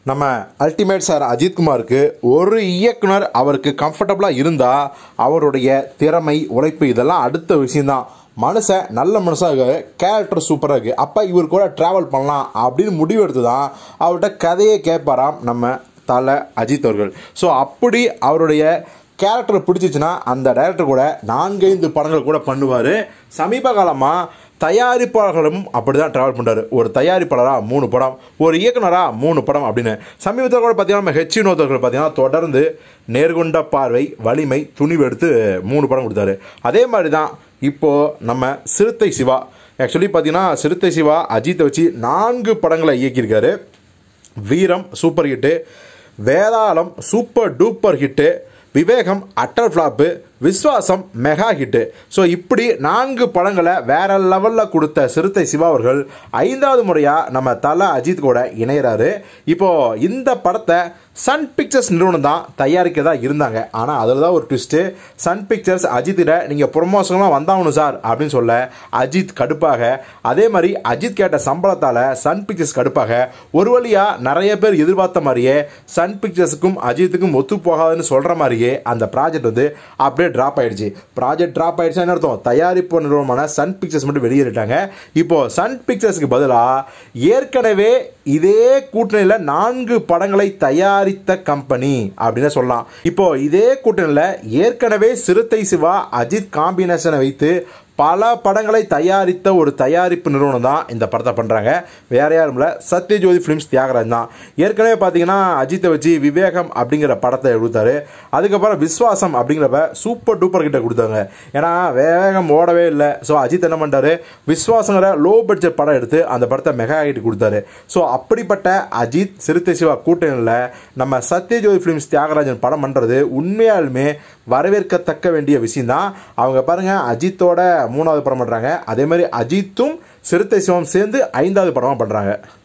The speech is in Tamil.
நம்ம அல்டிமேட் சார் அஜித்குமாருக்கு ஒரு இயக்குனர் அவருக்கு கம்ஃபர்டபுளாக இருந்தால் அவருடைய திறமை உழைப்பு இதெல்லாம் அடுத்த விஷயம்தான் மனுஷன் நல்ல மனுஷாக கேரக்டர் சூப்பராக இருக்குது அப்போ இவர் கூட ட்ராவல் பண்ணலாம் அப்படின்னு முடிவு எடுத்து தான் அவர்கிட்ட கதையை கேட்பாராம் நம்ம தலை அஜித் அவர்கள் ஸோ அப்படி அவருடைய கேரக்டர் பிடிச்சிச்சுன்னா அந்த டைரக்டர் கூட நான்கைந்து படங்கள் கூட பண்ணுவார் சமீப காலமாக தயாரிப்பாளர்களும் அப்படி தான் ட்ராவல் பண்ணுறாரு ஒரு தயாரிப்பாளராக மூணு படம் ஒரு இயக்குனராக மூணு படம் அப்படின்னு சமீபத்தில் கூட பார்த்தீங்கன்னா நம்ம ஹெச் வினோதர்கள் பார்த்தீங்கன்னா தொடர்ந்து நேர்கொண்ட பார்வை வலிமை துணிவு எடுத்து மூணு படம் கொடுத்தாரு அதே மாதிரி தான் இப்போது நம்ம சிறுத்தை சிவா ஆக்சுவலி பார்த்தீங்கன்னா சிறுத்தை சிவா அஜித்தை வச்சு நான்கு படங்களை இயக்கியிருக்காரு Veeram super hit Vedalam super duper hit Vivegam utter flop Viswasam mega hit so இப்படி நான்கு படங்களை வேற லெவலில் கொடுத்த சிறுத்தை சிவா அவர்கள் ஐந்தாவது முறையாக நம்ம தலை அஜித் கூட இணையிறாரு இப்போ இந்த படத்தை சன் பிக்சர்ஸ் நிறுவனம் தான் தயாரிக்க தான் இருந்தாங்க ஆனால் அதில் தான் ஒரு ட்விஸ்ட்டு சன் பிக்சர்ஸ் அஜித்திட நீங்கள் ப்ரொமோஷன்லாம் வந்தாகணும் சார் அப்படின்னு சொல்ல அஜித் கடுப்பாக அதே மாதிரி அஜித் கேட்ட சம்பளத்தால் சன் பிக்சர்ஸ் கடுப்பாக ஒரு வழியாக நிறைய பேர் எதிர்பார்த்த மாதிரியே சன் பிக்சர்ஸுக்கும் அஜித்துக்கும் ஒத்து போகாதுன்னு சொல்கிற மாதிரியே அந்த ப்ராஜெக்ட் வந்து அப்படியே ட்ராப் ஆயிடுச்சு ப்ராஜெக்ட் ட்ராப் ஆயிடுச்சு என்ன அர்த்தம் தயாரிப்பு நிறுவனமான சன் பிக்சர்ஸ் மட்டும் வெளியேறிட்டாங்க இப்போ சன் பிக்சர்ஸ்க்கு பதிலாக ஏற்கனவே இதே கூட்டணியில் நான்கு படங்களை தயாரித்த கம்பெனி அப்படின்னு சொல்லலாம் இப்போ இதே கூட்டணியில் ஏற்கனவே சிறுத்தை சிவா அஜித் காம்பினேஷனை வைத்து பல படங்களை தயாரித்த ஒரு தயாரிப்பு நிறுவனம் தான் இந்த படத்தை பண்ணுறாங்க வேற யாரும் இல்லை சத்யஜோதி ஃபிலிம்ஸ் தியாகராஜ் தான் ஏற்கனவே பார்த்தீங்கன்னா அஜித்தை வச்சு விவேகம் அப்படிங்கிற படத்தை கொடுத்தாரு அதுக்கப்புறம் விஸ்வாசம் அப்படிங்கிறப்ப சூப்பர் டூப்பர் கிட்ட கொடுத்தாங்க ஏன்னா வேகம் ஓடவே இல்லை ஸோ அஜித் என்ன பண்ணிட்டாரு விஸ்வாசங்கிற லோ பட்ஜெட் படம் எடுத்து அந்த படத்தை மெகா ஹிட் கொடுத்தாரு ஸோ அப்படிப்பட்ட அஜித் சிறுத்தை சிவா கூட்டணியில் நம்ம சத்யஜோதி ஃபிலிம்ஸ் தியாகராஜன் படம் பண்ணுறது உண்மையாலுமே வரவேற்கத்தக்க வேண்டிய விஷயம்தான் அவங்க பாருங்கள் அஜித்தோட மூணாவது படம் பண்ணுறாங்க அதே மாதிரி அஜித்தும் சிறுத்தை சிவம் சேர்ந்து ஐந்தாவது படமாக பண்ணுறாங்க